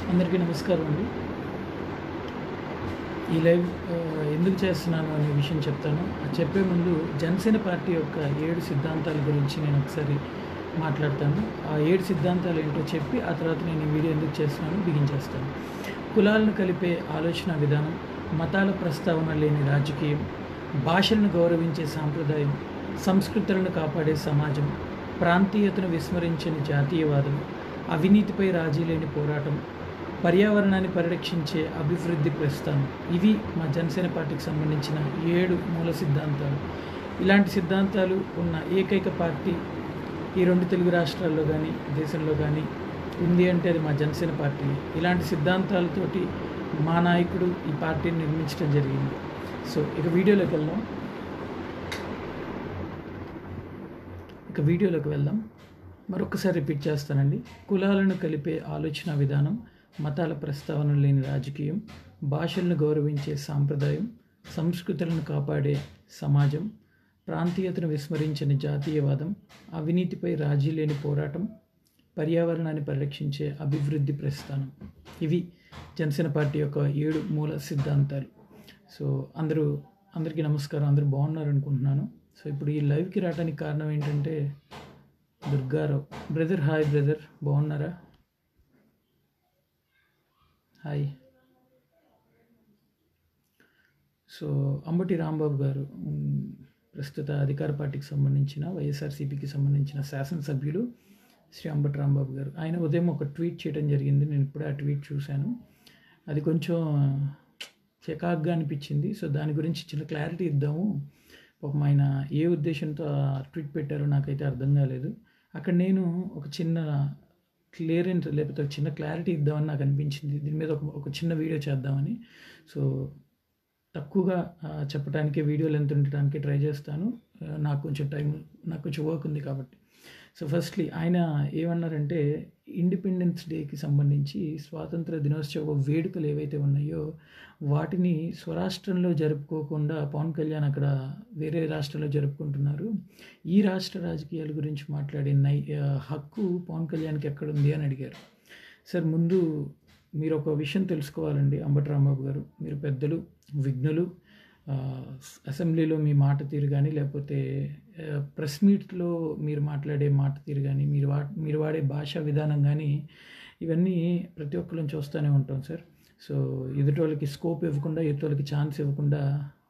అందరికీ నమస్కారం అండి ఈ లైవ్ ఆ, ఎందుకు చేస్తున్నాను అనే విషయం చెప్తాను అది చెప్పే ముందు జనసేన పార్టీ యొక్క ఏడు సిద్ధాంతాల గురించి నేను ఒకసారి మాట్లాడతాను ఆ ఏడు సిద్ధాంతాలు ఏంటో చెప్పి ఆ తర్వాత నేను ఈ వీడియో ఎందుకు చేస్తున్నానో బిగించేస్తాను కులాలను కలిపే ఆలోచన విధానం మతాల ప్రస్తావన లేని రాజకీయం భాషలను గౌరవించే సాంప్రదాయం సంస్కృతులను కాపాడే సమాజం ప్రాంతీయతను విస్మరించని జాతీయవాదం అవినీతిపై రాజీ లేని పోరాటం పర్యావరణాన్ని పరిరక్షించే అభివృద్ధి ప్రస్థానం ఇవి మా జనసేన పార్టీకి సంబంధించిన ఏడు మూల సిద్ధాంతాలు ఇలాంటి సిద్ధాంతాలు ఉన్న ఏకైక పార్టీ ఈ రెండు తెలుగు రాష్ట్రాల్లో కానీ దేశంలో కానీ ఉంది అంటే అది మా జనసేన పార్టీ ఇలాంటి సిద్ధాంతాలతోటి మా నాయకుడు ఈ పార్టీని నిర్మించడం జరిగింది సో ఇక వీడియోలోకి వెళ్దాం ఇక వీడియోలోకి వెళ్దాం మరొకసారి రిపీట్ చేస్తానండి కులాలను కలిపే ఆలోచన విధానం మతాల ప్రస్తావన లేని రాజకీయం భాషలను గౌరవించే సాంప్రదాయం సంస్కృతులను కాపాడే సమాజం ప్రాంతీయతను విస్మరించని జాతీయవాదం అవినీతిపై రాజీ లేని పోరాటం పర్యావరణాన్ని పరిరక్షించే అభివృద్ధి ప్రస్థానం ఇవి జనసేన పార్టీ యొక్క ఏడు మూల సిద్ధాంతాలు సో అందరూ అందరికీ నమస్కారం అందరూ బాగున్నారు అనుకుంటున్నాను సో ఇప్పుడు ఈ లైవ్కి రావడానికి కారణం ఏంటంటే దుర్గారావు బ్రదర్ హాయ్ బ్రదర్ బాగున్నారా హాయ్ సో అంబటి రాంబాబు గారు మ్, ప్రస్తుత అధికార పార్టీకి సంబంధించిన వైఎస్ఆర్సీపీకి సంబంధించిన శాసనసభ్యులు శ్రీ అంబటి రాంబాబు గారు ఆయన ఉదయం ఒక ట్వీట్ చేయడం జరిగింది నేను ఇప్పుడే ఆ ట్వీట్ చూశాను అది కొంచెం చికాగ్గా అనిపించింది సో దాని గురించి చిన్న క్లారిటీ ఇద్దాము పాపం ఆయన ఏ ఉద్దేశంతో ఆ ట్వీట్ పెట్టారో నాకైతే అర్థం కాలేదు అక్కడ నేను ఒక చిన్న క్లియరెన్స్ లేకపోతే ఒక చిన్న క్లారిటీ ఇద్దామని నాకు అనిపించింది దీని మీద ఒక ఒక చిన్న వీడియో చేద్దామని సో తక్కువగా ఆ, చెప్పడానికి వీడియో లెంత్ ఉండటానికి ట్రై చేస్తాను ఆ, నాకు కొంచెం టైం నాకు కొంచెం వర్క్ ఉంది కాబట్టి సో ఫస్ట్లీ ఆయన ఏమన్నారంటే ఇండిపెండెన్స్ డేకి సంబంధించి స్వాతంత్ర దినోత్సవ వేడుకలు ఏవైతే ఉన్నాయో వాటిని స్వరాష్ట్రంలో జరుపుకోకుండా పవన్ కళ్యాణ్ అక్కడ వేరే రాష్ట్రంలో జరుపుకుంటున్నారు ఈ రాష్ట్ర రాజకీయాల గురించి మాట్లాడే నై ఆ, హక్కు పవన్ కళ్యాణ్కి ఎక్కడుంది అని అడిగారు సార్ ముందు మీరు ఒక విషయం తెలుసుకోవాలండి అంబటి రాంబాబు గారు మీరు పెద్దలు విఘ్నులు ఆ, అసెంబ్లీలో మీ మాట తీరు కానీ లేకపోతే ఆ, ప్రెస్ మీట్లో మీరు మాట్లాడే మాట తీరు కానీ మీరు వా మీరు వాడే భాషా విధానం కానీ ఇవన్నీ ప్రతి ఒక్కరిని చూస్తూనే ఉంటాం సార్ సో ఎదుటోళ్ళకి స్కోప్ ఇవ్వకుండా ఎదుటోళ్ళకి ఛాన్స్ ఇవ్వకుండా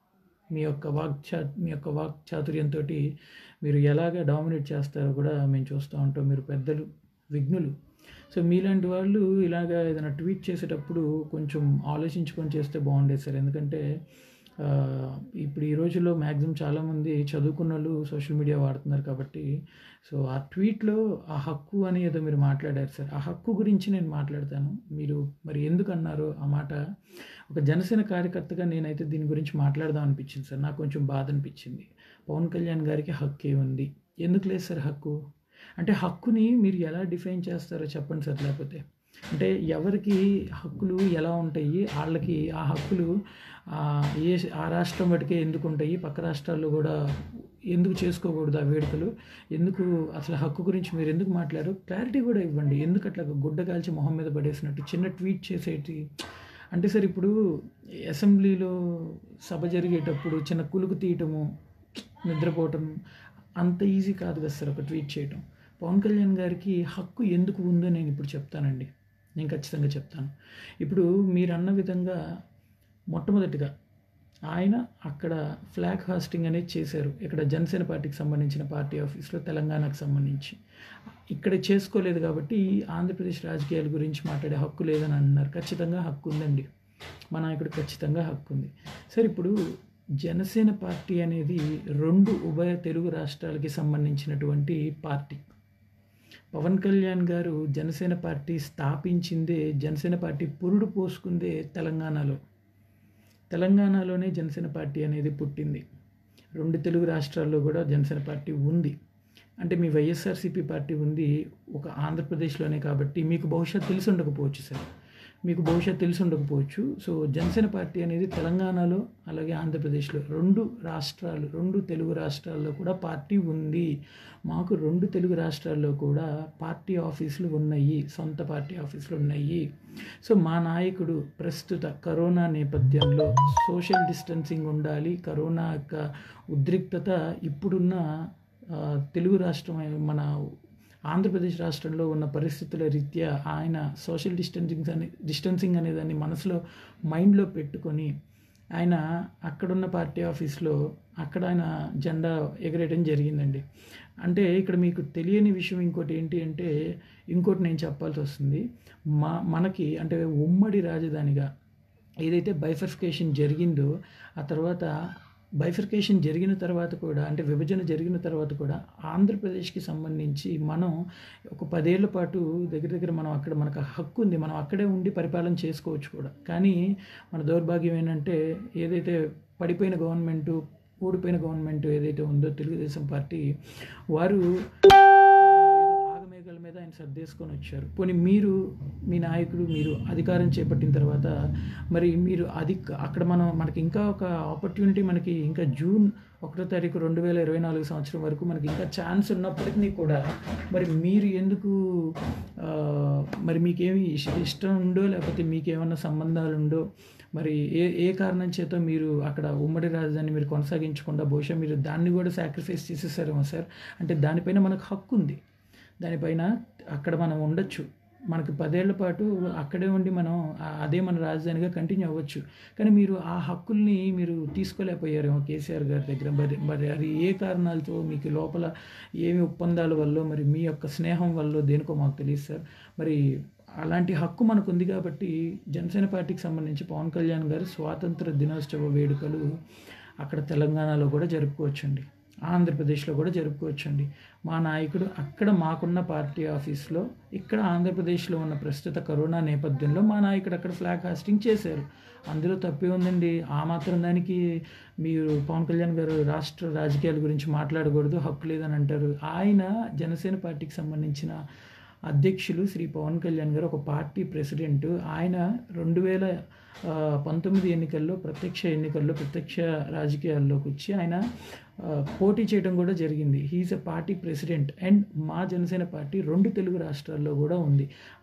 మీ యొక్క వాక్ చా మీ యొక్క వాక్ చాతుర్యంతో మీరు ఎలాగ డామినేట్ చేస్తారో కూడా మేము చూస్తూ ఉంటాం మీరు పెద్దలు విఘ్నులు సో మీలాంటి వాళ్ళు ఇలాగ ఏదైనా ట్వీట్ చేసేటప్పుడు కొంచెం ఆలోచించుకొని చేస్తే బాగుండేది సార్ ఎందుకంటే ఆ, ఇప్పుడు ఈ రోజుల్లో మ్యాక్సిమం చాలామంది చదువుకున్న వాళ్ళు సోషల్ మీడియా వాడుతున్నారు కాబట్టి సో ఆ ట్వీట్లో ఆ హక్కు అని ఏదో మీరు మాట్లాడారు సార్ ఆ హక్కు గురించి నేను మాట్లాడతాను మీరు మరి ఎందుకు అన్నారో ఆ మాట ఒక జనసేన కార్యకర్తగా నేనైతే దీని గురించి మాట్లాడదాం అనిపించింది సార్ నాకు కొంచెం బాధ అనిపించింది పవన్ కళ్యాణ్ గారికి హక్కు ఉంది ఎందుకు లేదు సార్ హక్కు అంటే హక్కుని మీరు ఎలా డిఫైన్ చేస్తారో చెప్పండి సార్ లేకపోతే అంటే ఎవరికి హక్కులు ఎలా ఉంటాయి వాళ్ళకి ఆ హక్కులు ఆ, ఏ ఆ రాష్ట్రం బట్టికే ఎందుకు ఉంటాయి పక్క రాష్ట్రాల్లో కూడా ఎందుకు చేసుకోకూడదు ఆ వేడుకలు ఎందుకు అసలు హక్కు గురించి మీరు ఎందుకు మాట్లాడారు క్లారిటీ కూడా ఇవ్వండి ఎందుకు అట్లా గుడ్డ కాల్చి మొహం మీద పడేసినట్టు చిన్న ట్వీట్ చేసేటి అంటే సార్ ఇప్పుడు అసెంబ్లీలో సభ జరిగేటప్పుడు చిన్న కులుకు తీయటము నిద్రపోవటం అంత ఈజీ కాదు కదా సార్ ఒక ట్వీట్ చేయటం పవన్ కళ్యాణ్ గారికి హక్కు ఎందుకు ఉందో నేను ఇప్పుడు చెప్తానండి నేను ఖచ్చితంగా చెప్తాను ఇప్పుడు మీరు అన్న విధంగా మొట్టమొదటిగా ఆయన అక్కడ ఫ్లాగ్ హాస్టింగ్ అనేది చేశారు ఇక్కడ జనసేన పార్టీకి సంబంధించిన పార్టీ ఆఫీస్లో తెలంగాణకు సంబంధించి ఇక్కడ చేసుకోలేదు కాబట్టి ఆంధ్రప్రదేశ్ రాజకీయాల గురించి మాట్లాడే హక్కు లేదని అన్నారు ఖచ్చితంగా హక్కు ఉందండి మా నాయకుడు ఖచ్చితంగా హక్కు ఉంది సరే ఇప్పుడు జనసేన పార్టీ అనేది రెండు ఉభయ తెలుగు రాష్ట్రాలకి సంబంధించినటువంటి పార్టీ పవన్ కళ్యాణ్ గారు జనసేన పార్టీ స్థాపించిందే జనసేన పార్టీ పురుడు పోసుకుందే తెలంగాణలో తెలంగాణలోనే జనసేన పార్టీ అనేది పుట్టింది రెండు తెలుగు రాష్ట్రాల్లో కూడా జనసేన పార్టీ ఉంది అంటే మీ వైఎస్ఆర్సీపీ పార్టీ ఉంది ఒక ఆంధ్రప్రదేశ్లోనే కాబట్టి మీకు బహుశా తెలిసి ఉండకపోవచ్చు సార్ మీకు బహుశా తెలిసి ఉండకపోవచ్చు సో జనసేన పార్టీ అనేది తెలంగాణలో అలాగే ఆంధ్రప్రదేశ్లో రెండు రాష్ట్రాలు రెండు తెలుగు రాష్ట్రాల్లో కూడా పార్టీ ఉంది మాకు రెండు తెలుగు రాష్ట్రాల్లో కూడా పార్టీ ఆఫీసులు ఉన్నాయి సొంత పార్టీ ఆఫీసులు ఉన్నాయి సో మా నాయకుడు ప్రస్తుత కరోనా నేపథ్యంలో సోషల్ డిస్టెన్సింగ్ ఉండాలి కరోనా యొక్క ఉద్రిక్తత ఇప్పుడున్న ఆ, తెలుగు రాష్ట్రం మన ఆంధ్రప్రదేశ్ రాష్ట్రంలో ఉన్న పరిస్థితుల రీత్యా ఆయన సోషల్ డిస్టెన్సింగ్ అనే డిస్టెన్సింగ్ అనే దాన్ని మనసులో మైండ్లో పెట్టుకొని ఆయన అక్కడున్న పార్టీ ఆఫీస్లో అక్కడ ఆయన జెండా ఎగరేయడం జరిగిందండి అంటే ఇక్కడ మీకు తెలియని విషయం ఇంకోటి ఏంటి అంటే ఇంకోటి నేను చెప్పాల్సి వస్తుంది మా మనకి అంటే ఉమ్మడి రాజధానిగా ఏదైతే బైఫర్ఫికేషన్ జరిగిందో ఆ తర్వాత బైఫర్కేషన్ జరిగిన తర్వాత కూడా అంటే విభజన జరిగిన తర్వాత కూడా ఆంధ్రప్రదేశ్కి సంబంధించి మనం ఒక పదేళ్ల పాటు దగ్గర దగ్గర మనం అక్కడ మనకు హక్కు ఉంది మనం అక్కడే ఉండి పరిపాలన చేసుకోవచ్చు కూడా కానీ మన దౌర్భాగ్యం ఏంటంటే ఏదైతే పడిపోయిన గవర్నమెంటు ఓడిపోయిన గవర్నమెంట్ ఏదైతే ఉందో తెలుగుదేశం పార్టీ వారు ఏదో ఆగమేఘాల మీద ఆయన సర్దేసుకొని వచ్చారు పోనీ మీరు మీ నాయకుడు మీరు అధికారం చేపట్టిన తర్వాత మరి మీరు అది అక్కడ మనం మనకి ఇంకా ఒక ఆపర్చునిటీ మనకి ఇంకా జూన్ ఒకటో తారీఖు రెండు వేల ఇరవై నాలుగు సంవత్సరం వరకు మనకి ఇంకా ఛాన్స్ ఉన్నప్పటికీ కూడా మరి మీరు ఎందుకు ఆ, మరి మీకేమి ఇష్- ఇష్టం ఉందో లేకపోతే మీకేమన్నా సంబంధాలు ఉందో మరి ఏ ఏ కారణం చేత మీరు అక్కడ ఉమ్మడి రాజధాని మీరు కొనసాగించకుండా బహుశా మీరు దాన్ని కూడా సాక్రిఫైస్ చేసేసారేమో సార్ అంటే దానిపైన మనకు హక్కు ఉంది దానిపైన అక్కడ మనం ఉండొచ్చు మనకి పదేళ్ల పాటు అక్కడే ఉండి మనం ఆ- అదే మన రాజధానిగా కంటిన్యూ అవ్వచ్చు కానీ మీరు ఆ హక్కుల్ని మీరు తీసుకోలేకపోయారేమో కేసీఆర్ గారి దగ్గర మరి మరి అది ఏ కారణాలతో మీకు లోపల ఏమి ఒప్పందాల వల్ల మరి మీ యొక్క స్నేహం వల్ల దేనికో మాకు తెలియదు సార్ మరి అలాంటి హక్కు మనకు ఉంది కాబట్టి జనసేన పార్టీకి సంబంధించి పవన్ కళ్యాణ్ గారు స్వాతంత్ర దినోత్సవ వేడుకలు అక్కడ తెలంగాణలో కూడా జరుపుకోవచ్చండి ఆంధ్రప్రదేశ్లో కూడా జరుపుకోవచ్చండి మా నాయకుడు అక్కడ మాకున్న పార్టీ ఆఫీస్లో ఇక్కడ ఆంధ్రప్రదేశ్లో ఉన్న ప్రస్తుత కరోనా నేపథ్యంలో మా నాయకుడు అక్కడ ఫ్లాగ్ హాస్టింగ్ చేశారు అందులో తప్పే ఉందండి ఆ మాత్రం దానికి మీరు పవన్ కళ్యాణ్ గారు రాష్ట్ర రాజకీయాల గురించి మాట్లాడకూడదు హక్కు లేదని అంటారు ఆయన జనసేన పార్టీకి సంబంధించిన అధ్యక్షులు శ్రీ పవన్ కళ్యాణ్ గారు ఒక పార్టీ ప్రెసిడెంట్ ఆయన రెండు వేల ఆ, పంతొమ్మిది ఎన్నికల్లో ప్రత్యక్ష ఎన్నికల్లో ప్రత్యక్ష రాజకీయాల్లోకి వచ్చి ఆయన ఆ, పోటీ చేయడం కూడా జరిగింది he's a party president and మా జనసేన పార్టీ రెండు తెలుగు రాష్ట్రాల్లో కూడా ఉంది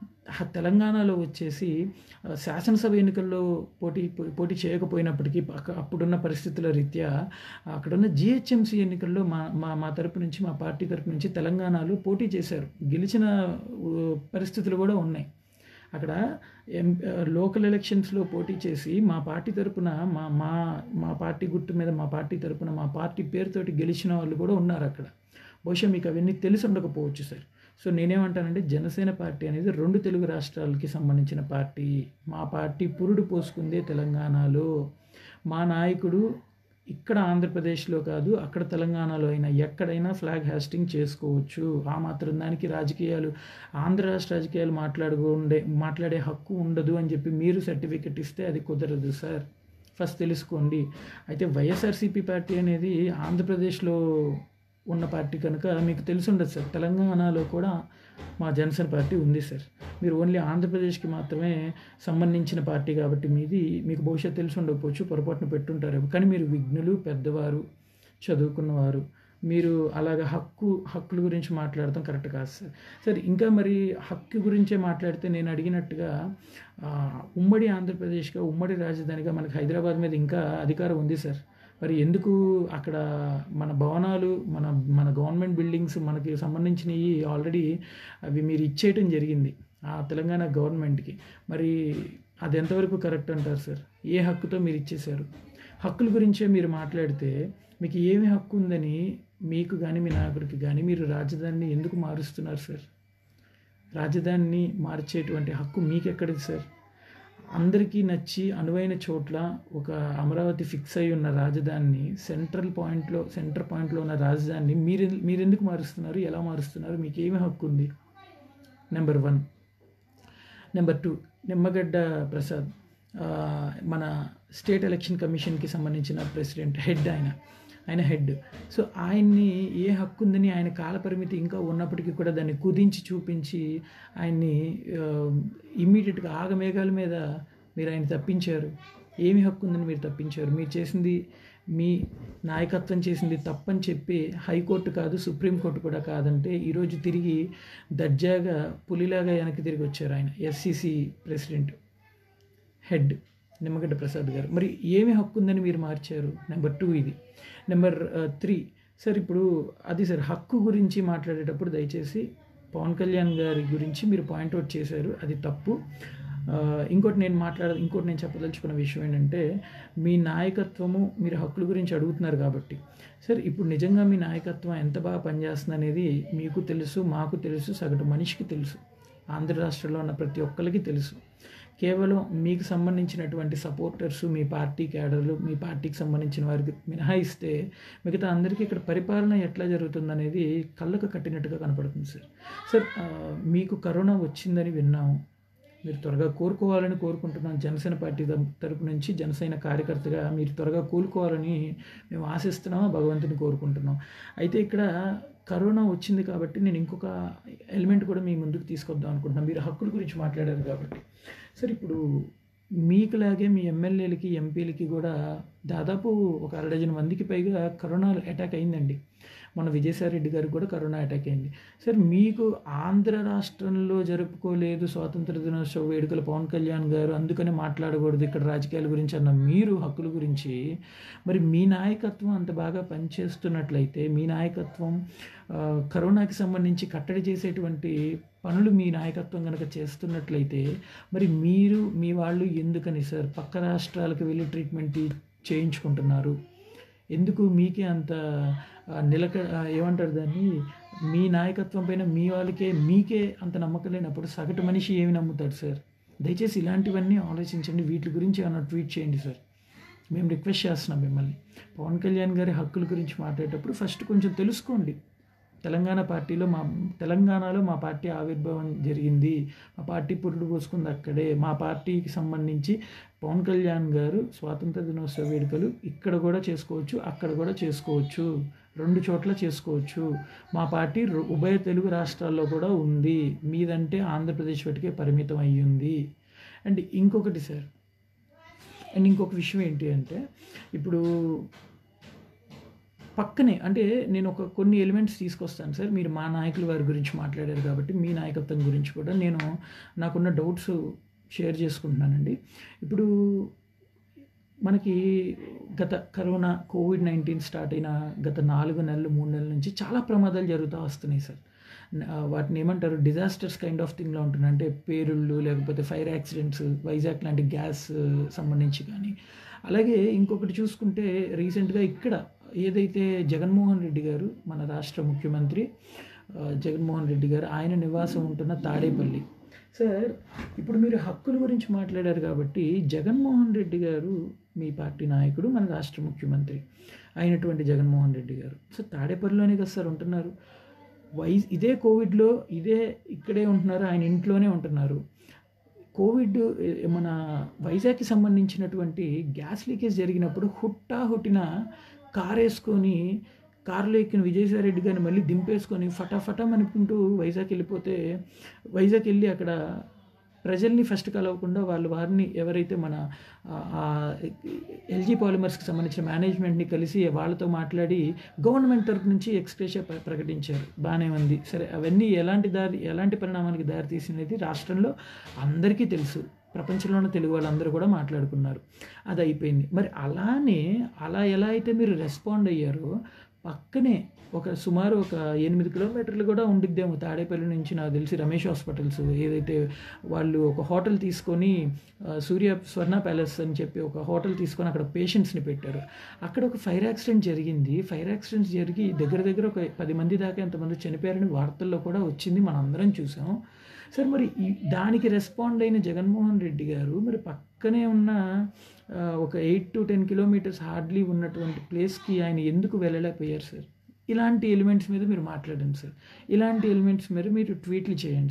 ఆ తెలంగాణలో వచ్చేసి ఆ, శాసనసభ ఎన్నికల్లో పోటీ పోటీ చేయకపోయినప్పటికీ అక్క- అప్పుడున్న పరిస్థితుల రీత్యా అక్కడున్న జిహెచ్ఎంసీ ఎన్నికల్లో మా మా మా తరపు నుంచి మా పార్టీ తరపు నుంచి తెలంగాణలో పోటీ చేశారు గెలిచిన ఊ, పరిస్థితులు కూడా ఉన్నాయి అక్కడ ఎం లోకల్ ఎలక్షన్స్లో పోటీ చేసి మా పార్టీ తరపున మా మా మా పార్టీ గుర్తు మీద మా పార్టీ తరపున మా పార్టీ పేరుతోటి గెలిచిన వాళ్ళు కూడా ఉన్నారు అక్కడ బహుశా మీకు అవన్నీ తెలిసి ఉండకపోవచ్చు సార్ సో నేనేమంటానంటే జనసేన పార్టీ అనేది రెండు తెలుగు రాష్ట్రాలకి సంబంధించిన పార్టీ మా పార్టీ పురుడు పోసుకుందే తెలంగాణలో మా నాయకుడు ఇక్కడ ఆంధ్రప్రదేశ్లో కాదు అక్కడ తెలంగాణలో అయినా ఎక్కడైనా ఫ్లాగ్ హాస్టింగ్ చేసుకోవచ్చు ఆ మాత్రం దానికి రాజకీయాలు ఆంధ్ర రాష్ట్ర రాజకీయాలు మాట్లాడుకుండే మాట్లాడే హక్కు ఉండదు అని చెప్పి మీరు సర్టిఫికెట్ ఇస్తే అది కుదరదు సార్ ఫస్ట్ తెలుసుకోండి అయితే వైఎస్ఆర్సీపీ పార్టీ అనేది ఆంధ్రప్రదేశ్లో ఉన్న పార్టీ కనుక మీకు తెలిసి ఉండదు సార్ తెలంగాణలో కూడా మా జనసేన పార్టీ ఉంది సార్ మీరు ఓన్లీ ఆంధ్రప్రదేశ్కి మాత్రమే సంబంధించిన పార్టీ కాబట్టి మీది మీకు బహుశా తెలిసి ఉండకపోవచ్చు పొరపాటున పెట్టుంటారేమో కానీ మీరు విఘ్నులు పెద్దవారు చదువుకున్నవారు మీరు అలాగ హక్కు హక్కుల గురించి మాట్లాడటం కరెక్ట్ కాదు సార్ సార్ ఇంకా మరి హక్కు గురించే మాట్లాడితే నేను అడిగినట్టుగా ఆ, ఉమ్మడి ఆంధ్రప్రదేశ్గా ఉమ్మడి రాజధానిగా మనకి హైదరాబాద్ మీద ఇంకా అధికారం ఉంది సార్ మరి ఎందుకు అక్కడ మన భవనాలు మన మన గవర్నమెంట్ బిల్డింగ్స్ మనకి సంబంధించినవి ఆల్రెడీ అవి మీరు ఇచ్చేయటం జరిగింది ఆ తెలంగాణ గవర్నమెంట్కి మరి అది ఎంతవరకు కరెక్ట్ అంటారు సార్ ఏ హక్కుతో మీరు ఇచ్చేశారు హక్కుల గురించే మీరు మాట్లాడితే మీకు ఏమి హక్కు ఉందని మీకు కానీ మీ నాయకుడికి కానీ మీరు రాజధానిని ఎందుకు మారుస్తున్నారు సార్ రాజధానిని మార్చేటువంటి హక్కు మీకెక్కడిది సార్ అందరికీ నచ్చి అనువైన చోట్ల ఒక అమరావతి ఫిక్స్ అయి ఉన్న రాజధానిని సెంట్రల్ పాయింట్లో సెంటర్ పాయింట్లో ఉన్న రాజధానిని మీరు మీరెందుకు మారుస్తున్నారు ఎలా మారుస్తున్నారు మీకు ఏమి హక్కు ఉంది number one number two Nimmagadda Prasad ఆ, మన స్టేట్ ఎలక్షన్ కమిషన్కి సంబంధించిన ప్రెసిడెంట్ హెడ్ ఆయన ఆయన హెడ్ సో ఆయన్ని ఏ హక్కు ఉందని ఆయన కాలపరిమితి ఇంకా ఉన్నప్పటికీ కూడా దాన్ని కుదించి చూపించి ఆయన్ని ఇమ్మీడియట్గా ఆగమేఘాల మీద మీరు ఆయన తప్పించారు ఏమి హక్కు ఉందని మీరు తప్పించారు మీరు చేసింది మీ నాయకత్వం చేసింది తప్పని చెప్పి హైకోర్టు కాదు సుప్రీంకోర్టు కూడా కాదంటే ఈరోజు తిరిగి దర్జాగా పులిలాగా వెనక్కి తిరిగి వచ్చారు ఆయన SCC president head Nimmagadda Prasad garu మరి ఏమి హక్కు ఉందని మీరు మార్చారు నెంబర్ టూ ఇది నెంబర్ త్రీ సార్ ఇప్పుడు అది సార్ హక్కు గురించి మాట్లాడేటప్పుడు దయచేసి పవన్ కళ్యాణ్ గారి గురించి మీరు పాయింట్అవుట్ చేశారు అది తప్పు ఆ, ఇంకోటి నేను మాట్లాడ ఇంకోటి నేను చెప్పదలుచుకున్న విషయం ఏంటంటే మీ నాయకత్వము మీరు హక్కుల గురించి అడుగుతున్నారు కాబట్టి సార్ ఇప్పుడు నిజంగా మీ నాయకత్వం ఎంత బాగా పనిచేస్తుంది అనేది మీకు తెలుసు మాకు తెలుసు సగటు మనిషికి తెలుసు ఆంధ్ర రాష్ట్రంలో ఉన్న ప్రతి ఒక్కరికి తెలుసు కేవలం మీకు సంబంధించినటువంటి సపోర్టర్స్ మీ పార్టీ క్యాడర్లు మీ పార్టీకి సంబంధించిన వారికి మినహాయిస్తే మిగతా అందరికీ ఇక్కడ పరిపాలన ఎట్లా జరుగుతుందనేది కళ్ళకు కట్టినట్టుగా కనపడుతుంది సార్ సార్ ఆ, మీకు కరోనా వచ్చిందని విన్నాము మీరు త్వరగా కోరుకోవాలని కోరుకుంటున్నాం జనసేన పార్టీ తరపు- తరపు నుంచి జనసేన కార్యకర్తగా మీరు త్వరగా కోలుకోవాలని మేము ఆశిస్తున్నాము భగవంతుని కోరుకుంటున్నాం అయితే ఇక్కడ కరోనా వచ్చింది కాబట్టి నేను ఇంకొక ఎలిమెంట్ కూడా మీ ముందుకు తీసుకొద్దాం అనుకుంటున్నాను మీరు హక్కుల గురించి మాట్లాడారు కాబట్టి సార్ ఇప్పుడు మీకులాగే మీ ఎమ్మెల్యేలకి ఎంపీలకి కూడా దాదాపు ఒక అర డజన్ మందికి పైగా కరోనా అటాక్ అయిందండి మన విజయసాయిరెడ్డి గారికి కూడా కరోనా అటాక్ అయింది సార్ మీకు ఆంధ్ర రాష్ట్రంలో జరుపుకోలేదు స్వాతంత్ర దినోత్సవ వేడుకలు పవన్ కళ్యాణ్ గారు అందుకనే మాట్లాడకూడదు ఇక్కడ రాజకీయాల గురించి అన్న మీరు హక్కుల గురించి మరి మీ నాయకత్వం అంత బాగా పనిచేస్తున్నట్లయితే మీ నాయకత్వం ఆ, కరోనాకి సంబంధించి కట్టడి చేసేటువంటి పనులు మీ నాయకత్వం కనుక చేస్తున్నట్లయితే మరి మీరు మీ వాళ్ళు ఎందుకని సార్ పక్క రాష్ట్రాలకు వెళ్ళి ట్రీట్మెంట్ చేయించుకుంటున్నారు ఎందుకు మీకే అంత ఆ, నిలక ఆ, ఏమంటారు దాన్ని మీ నాయకత్వం పైన మీ వాళ్ళకే మీకే అంత నమ్మకం లేనప్పుడు సగటు మనిషి ఏమి నమ్ముతాడు సార్ దయచేసి ఇలాంటివన్నీ ఆలోచించండి వీటి గురించి ఏమైనా ట్వీట్ చేయండి సార్ మేము రిక్వెస్ట్ చేస్తున్నాం మిమ్మల్ని పవన్ కళ్యాణ్ గారి హక్కుల గురించి మాట్లాడేటప్పుడు ఫస్ట్ కొంచెం తెలుసుకోండి తెలంగాణ పార్టీలో మా తెలంగాణలో మా పార్టీ ఆవిర్భావం జరిగింది మా పార్టీ పురుడు పోసుకుంది అక్కడే మా పార్టీకి సంబంధించి పవన్ కళ్యాణ్ గారు స్వాతంత్ర దినోత్సవ వేడుకలు ఇక్కడ కూడా చేసుకోవచ్చు అక్కడ కూడా చేసుకోవచ్చు రెండు చోట్ల చేసుకోవచ్చు మా పార్టీ రు- ఉభయ తెలుగు రాష్ట్రాల్లో కూడా ఉంది మీదంటే ఆంధ్రప్రదేశ్ వాటికే పరిమితం అయ్యింది అండ్ ఇంకొకటి సార్ అండ్ ఇంకొక విషయం ఏంటి అంటే ఇప్పుడు పక్కనే అంటే నేను ఒక కొన్ని ఎలిమెంట్స్ తీసుకొస్తాను సార్ మీరు మా నాయకుల వారి గురించి మాట్లాడారు కాబట్టి మీ నాయకత్వం గురించి కూడా నేను నాకున్న డౌట్స్ షేర్ చేసుకుంటున్నానండి ఇప్పుడు మనకి గత కరోనా కోవిడ్ నైన్టీన్ స్టార్ట్ అయిన గత నాలుగు నెలలు మూడు నెలల నుంచి చాలా ప్రమాదాలు జరుగుతూ వస్తున్నాయి సార్ న- ఆ, వాటిని ఏమంటారు డిజాస్టర్స్ కైండ్ ఆఫ్ థింగ్లో ఉంటున్నాయి అంటే పేరుళ్ళు లేకపోతే ఫైర్ యాక్సిడెంట్స్ వైజాగ్ లాంటి గ్యాస్ సంబంధించి కానీ అలాగే ఇంకొకటి చూసుకుంటే రీసెంట్గా ఇక్కడ ఏదైతే జగన్మోహన్ రెడ్డి గారు మన రాష్ట్ర ముఖ్యమంత్రి ఆ, జగన్మోహన్ రెడ్డి గారు ఆయన నివాసం ఉంటున్న తాడేపల్లి సార్ ఇప్పుడు మీరు హక్కుల గురించి మాట్లాడారు కాబట్టి జగన్మోహన్ రెడ్డి గారు మీ పార్టీ నాయకుడు మన రాష్ట్ర ముఖ్యమంత్రి అయినటువంటి జగన్మోహన్ రెడ్డి గారు సో తాడేపల్లిలోనే కదా సార్ ఉంటున్నారు వై ఇదే కోవిడ్లో ఇదే ఇక్కడే ఉంటున్నారు ఆయన ఇంట్లోనే ఉంటున్నారు కోవిడ్ ఏ- మన వైజాగ్కి సంబంధించినటువంటి గ్యాస్ లీకేజ్ జరిగినప్పుడు హుట్టా హుట్టిన కార్ వేసుకొని కారులో ఎక్కిన విజయసాయిరెడ్డి గారిని మళ్ళీ దింపేసుకొని ఫటాఫటా అనుకుంటూ వైజాగ్ వెళ్ళిపోతే వైజాగ్ వెళ్ళి అక్కడ ప్రజల్ని ఫస్ట్ కలవకుండా వాళ్ళు వారిని ఎవరైతే మన ఎల్జీ పాలిమర్స్కి సంబంధించిన మేనేజ్మెంట్ని కలిసి వాళ్ళతో మాట్లాడి గవర్నమెంట్ తరపు నుంచి ఎక్స్ప్రెషా ప్రకటించారు బాగానే ఉంది సరే అవన్నీ ఎలాంటి దారి ఎలాంటి పరిణామానికి దారి తీసినది రాష్ట్రంలో అందరికీ తెలుసు ప్రపంచంలో ఉన్న తెలుగు వాళ్ళందరూ కూడా మాట్లాడుకున్నారు అది అయిపోయింది మరి అలానే అలా ఎలా అయితే మీరు రెస్పాండ్ అయ్యారో పక్కనే ఒక సుమారు ఒక ఎనిమిది కిలోమీటర్లు కూడా ఉండిద్దేమో తాడేపల్లి నుంచి నాకు తెలిసి రమేష్ హాస్పిటల్స్ ఏదైతే వాళ్ళు ఒక హోటల్ తీసుకొని ఆ, సూర్య స్వర్ణ ప్యాలెస్ అని చెప్పి ఒక హోటల్ తీసుకొని అక్కడ పేషెంట్స్ని పెట్టారు అక్కడ ఒక ఫైర్ యాక్సిడెంట్ జరిగింది ఫైర్ యాక్సిడెంట్ జరిగి దగ్గర దగ్గర ఒక పది మంది దాకా ఎంతమంది చనిపోయారని వార్తల్లో కూడా వచ్చింది మనం అందరం చూసాం సార్ మరి ఈ దానికి రెస్పాండ్ అయిన జగన్మోహన్ రెడ్డి గారు మరి పక్కనే ఉన్న ఆ, ఒక eight to ten kilometres hardly ఉన్నటువంటి ప్లేస్కి ఆయన ఎందుకు వెళ్ళలేకపోయారు సార్ ఇలాంటి ఎలిమెంట్స్ మీద మీరు మాట్లాడండి సార్ ఇలాంటి ఎలిమెంట్స్ మీద మీరు ట్వీట్లు చేయండి సార్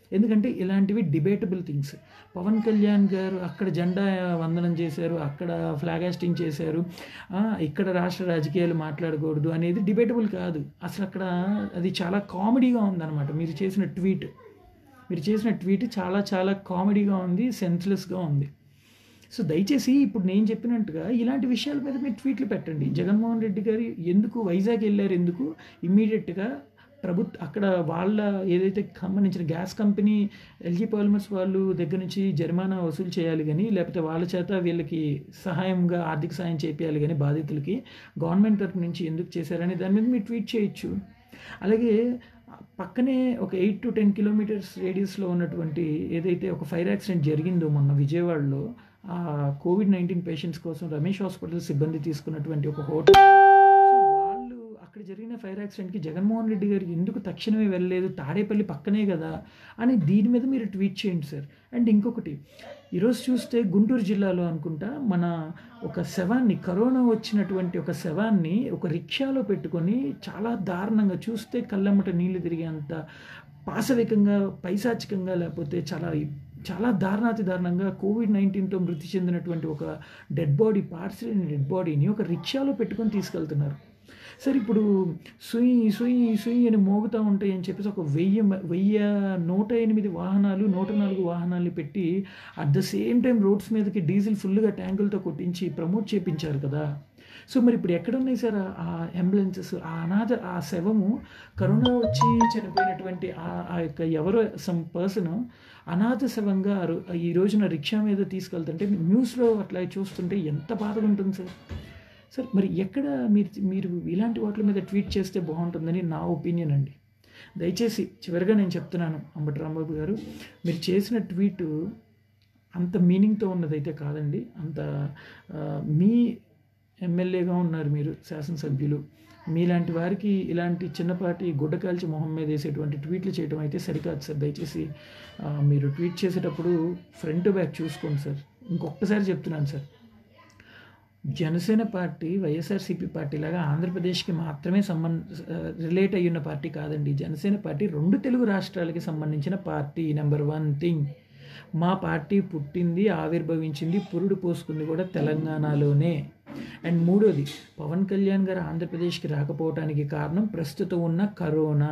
ఎందుకంటే ఇలాంటివి డిబేటబుల్ థింగ్స్ పవన్ కళ్యాణ్ గారు అక్కడ జెండా వందనం చేశారు అక్కడ ఫ్లాగ్ హాస్టింగ్ చేశారు ఆ, ఇక్కడ రాష్ట్ర రాజకీయాలు మాట్లాడకూడదు అనేది డిబేటబుల్ కాదు అసలు అక్కడ అది చాలా కామెడీగా ఉందన్నమాట మీరు చేసిన ట్వీట్ మీరు చేసిన ట్వీట్ చాలా చాలా కామెడీగా ఉంది సెన్స్లెస్గా ఉంది సో దయచేసి ఇప్పుడు నేను చెప్పినట్టుగా ఇలాంటి విషయాల మీద మీరు ట్వీట్లు పెట్టండి జగన్మోహన్ రెడ్డి గారు ఎందుకు వైజాగ్ వెళ్ళారు ఎందుకు ఇమ్మీడియట్గా ప్రభుత్వ అక్కడ వాళ్ళ ఏదైతే సంబంధించిన గ్యాస్ కంపెనీ ఎల్జీ పాలిమర్స్ వాళ్ళు దగ్గర నుంచి జరిమానా వసూలు చేయాలి కానీ లేకపోతే వాళ్ళ చేత వీళ్ళకి సహాయంగా ఆర్థిక సహాయం చేయాలి కానీ బాధితులకి గవర్నమెంట్ తరపు నుంచి ఎందుకు చేశారని దాని మీద మీరు ట్వీట్ చేయొచ్చు అలాగే పక్కనే ఒక ఎయిట్ టు టెన్ కిలోమీటర్స్ రేడియస్లో ఉన్నటువంటి ఏదైతే ఒక ఫైర్ యాక్సిడెంట్ జరిగిందో మొన్న విజయవాడలో ఆ కోవిడ్ నైన్టీన్ పేషెంట్స్ కోసం రమేష్ హాస్పిటల్ సిబ్బంది తీసుకున్నటువంటి ఒక హోటల్ సో వాళ్ళు అక్కడ జరిగిన ఫైర్ యాక్సిడెంట్కి జగన్మోహన్ రెడ్డి గారు ఎందుకు తక్షణమే వెళ్ళలేదు తాడేపల్లి పక్కనే కదా అని దీని మీద మీరు ట్వీట్ చేయండి సార్ అండ్ ఇంకొకటి ఈరోజు చూస్తే గుంటూరు జిల్లాలో అనుకుంటా మన ఒక శవాన్ని కరోనా వచ్చినటువంటి ఒక శవాన్ని ఒక రిక్షాలో పెట్టుకొని చాలా దారుణంగా చూస్తే కళ్ళమ్మట నీళ్లు తిరిగేంత పాశవికంగా పైశాచికంగా లేకపోతే చాలా చాలా దారుణాతి దారుణంగా కోవిడ్ నైన్టీన్తో మృతి చెందినటువంటి ఒక డెడ్ బాడీ పార్సల్ డెడ్ బాడీని ఒక రిక్షాలో పెట్టుకొని తీసుకెళ్తున్నారు సరే ఇప్పుడు సుయి సుయి సుయి అని మోగుతూ ఉంటాయి అని చెప్పేసి ఒక వెయ్యి మ- వెయ్యి నూట ఎనిమిది వాహనాలు నూట నాలుగు వాహనాలు పెట్టి at the same time roads మీదకి డీజిల్ ఫుల్గా ట్యాంకులతో కొట్టించి ప్రమోట్ చేపించారు కదా సో మరి ఇప్పుడు ఎక్కడ ఉన్నాయి సార్ ఆ- ఆ అంబులెన్సెస్ ఆ అనాథ ఆ శవము కరోనా వచ్చి చనిపోయినటువంటి ఆ ఆ యొక్క ఎవరో సమ్ పర్సన్ అనాథ శవంగా ఆ రో- ఈ రోజున రిక్షా మీద తీసుకెళ్తుంటే న్యూస్లో అట్లా చూస్తుంటే ఎంత బాధగా ఉంటుంది సార్ సార్ మరి ఎక్కడ మీరు మీరు ఇలాంటి వాటి మీద ట్వీట్ చేస్తే బాగుంటుందని నా ఒపీనియన్ అండి దయచేసి చివరిగా నేను చెప్తున్నాను అంబటి రాంబాబు గారు మీరు చేసిన ట్వీట్ అంత మీనింగ్తో ఉన్నదైతే కాదండి అంత ఆ, మీ ఎమ్మెల్యేగా ఉన్నారు మీరు శాసనసభ్యులు మీలాంటి వారికి ఇలాంటి చిన్నపాటి గుడ్డ కాల్చి మొహం మీద వేసేటువంటి ట్వీట్లు చేయడం అయితే సరికాదు సార్ దయచేసి ఆ, మీరు ట్వీట్ చేసేటప్పుడు ఫ్రంట్ బ్యాక్ చూసుకోండి సార్ ఇంకొకసారి చెప్తున్నాను sir Janasena party YSRCP party లాగా ఆంధ్రప్రదేశ్కి మాత్రమే సంబంధ రిలేట్ అయ్యున్న పార్టీ కాదండి జనసేన పార్టీ రెండు తెలుగు రాష్ట్రాలకి సంబంధించిన పార్టీ నెంబర్ వన్ థింగ్ మా పార్టీ పుట్టింది ఆవిర్భవించింది పురుడు పోసుకుంది కూడా తెలంగాణలోనే అండ్ మూడోది పవన్ కళ్యాణ్ గారు ఆంధ్రప్రదేశ్కి రాకపోవడానికి కారణం ప్రస్తుతం ఉన్న కరోనా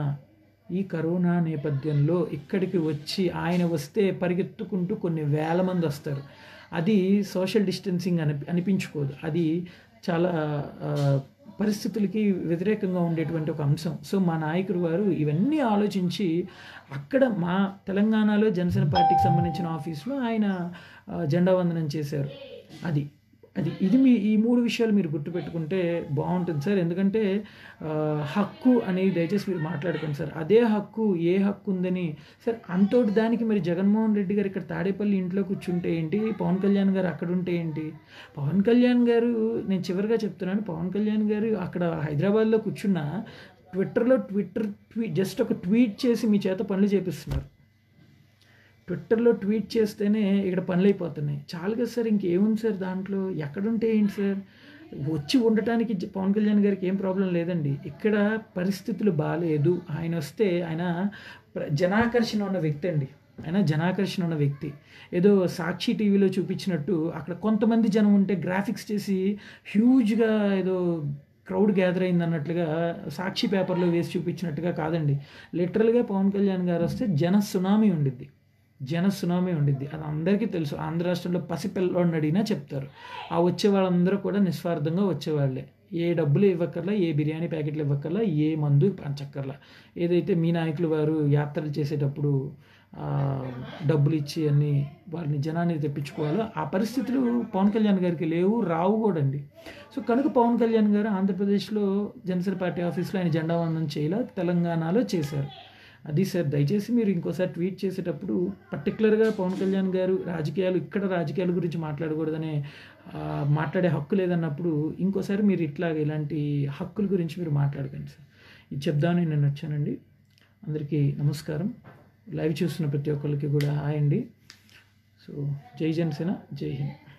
ఈ కరోనా నేపథ్యంలో ఇక్కడికి వచ్చి ఆయన వస్తే పరిగెత్తుకుంటూ కొన్ని వేల మంది వస్తారు అది సోషల్ డిస్టెన్సింగ్ అని అనిపించుకోదు అది చాలా ఆ, పరిస్థితులకి వ్యతిరేకంగా ఉండేటువంటి ఒక అంశం సో మా నాయకుడు వారు ఇవన్నీ ఆలోచించి అక్కడ మా తెలంగాణలో జనసేన పార్టీకి సంబంధించిన ఆఫీస్లో ఆయన ఆ, జెండా వందనం చేశారు అది అది ఇది మీ ఈ మూడు విషయాలు మీరు గుర్తుపెట్టుకుంటే బాగుంటుంది సార్ ఎందుకంటే ఆ, హక్కు అనేది దయచేసి మీరు మాట్లాడుకోండి సార్ అదే హక్కు ఏ హక్కు ఉందని సార్ అంతోటి దానికి మరి జగన్మోహన్ రెడ్డి గారు ఇక్కడ తాడేపల్లి ఇంట్లో కూర్చుంటే ఏంటి పవన్ కళ్యాణ్ గారు అక్కడ ఉంటే ఏంటి పవన్ కళ్యాణ్ గారు నేను చివరిగా చెప్తున్నాను పవన్ కళ్యాణ్ గారు అక్కడ హైదరాబాద్లో కూర్చున్న ట్విట్టర్లో ట్విట్టర్ ట్వీట్ జస్ట్ ఒక ట్వీట్ చేసి మీ చేత పనులు చేపిస్తున్నారు ట్విట్టర్లో ట్వీట్ చేస్తేనే ఇక్కడ పనులు అయిపోతున్నాయి చాలు కదా సార్ ఇంకేముంది సార్ దాంట్లో ఎక్కడుంటే ఏంటి సార్ వచ్చి ఉండటానికి జ- పవన్ కళ్యాణ్ గారికి ఏం ప్రాబ్లం లేదండి ఇక్కడ పరిస్థితులు బాగాలేదు ఆయన వస్తే ఆయన ప్ర- జనాకర్షణ ఉన్న వ్యక్తి అండి ఆయన జనాకర్షణ ఉన్న వ్యక్తి ఏదో సాక్షి టీవీలో చూపించినట్టు అక్కడ కొంతమంది జనం ఉంటే గ్రాఫిక్స్ చేసి హ్యూజ్గా ఏదో క్రౌడ్ గ్యాదర్ అయింది అన్నట్లుగా సాక్షి పేపర్లో వేసి చూపించినట్టుగా కాదండి లిటరల్గా పవన్ కళ్యాణ్ గారు వస్తే జన సునామీ ఉండిద్ది జన సునామీ ఉండిద్ది అది అందరికీ తెలుసు ఆంధ్ర రాష్ట్రంలో పసిపిల్లోడిని అడిగినా చెప్తారు ఆ వచ్చే వాళ్ళందరూ కూడా నిస్వార్థంగా వచ్చేవాళ్ళే ఏ డబ్బులు ఇవ్వక్కర్లా ఏ బిర్యానీ ప్యాకెట్లు ఇవ్వక్కర్లా ఏ మందు పంచక్కర్లా ఏదైతే మీ నాయకులు వారు యాత్రలు చేసేటప్పుడు ఆ, డబ్బులు ఇచ్చి అన్ని వారిని జనాన్ని తెప్పించుకోవాలో ఆ పరిస్థితులు పవన్ కళ్యాణ్ గారికి లేవు రావు కూడా అండి సో కనుక పవన్ కళ్యాణ్ గారు ఆంధ్రప్రదేశ్లో జనసేన పార్టీ ఆఫీస్లో ఆయన జెండా వందనం చేయాల తెలంగాణలో చేశారు అది సార్ దయచేసి మీరు ఇంకోసారి ట్వీట్ చేసేటప్పుడు పర్టికులర్గా పవన్ కళ్యాణ్ గారు రాజకీయాలు ఇక్కడ రాజకీయాల గురించి మాట్లాడకూడదనే ఆ, మాట్లాడే హక్కు లేదన్నప్పుడు ఇంకోసారి మీరు ఇట్లా ఇలాంటి హక్కుల గురించి మీరు మాట్లాడకండి సార్ ఇది చెప్దామని నేను వచ్చానండి అందరికీ నమస్కారం లైవ్ చూస్తున్న ప్రతి ఒక్కరికి కూడా హాయ్ అండి సో జై జనసేన జై హింద్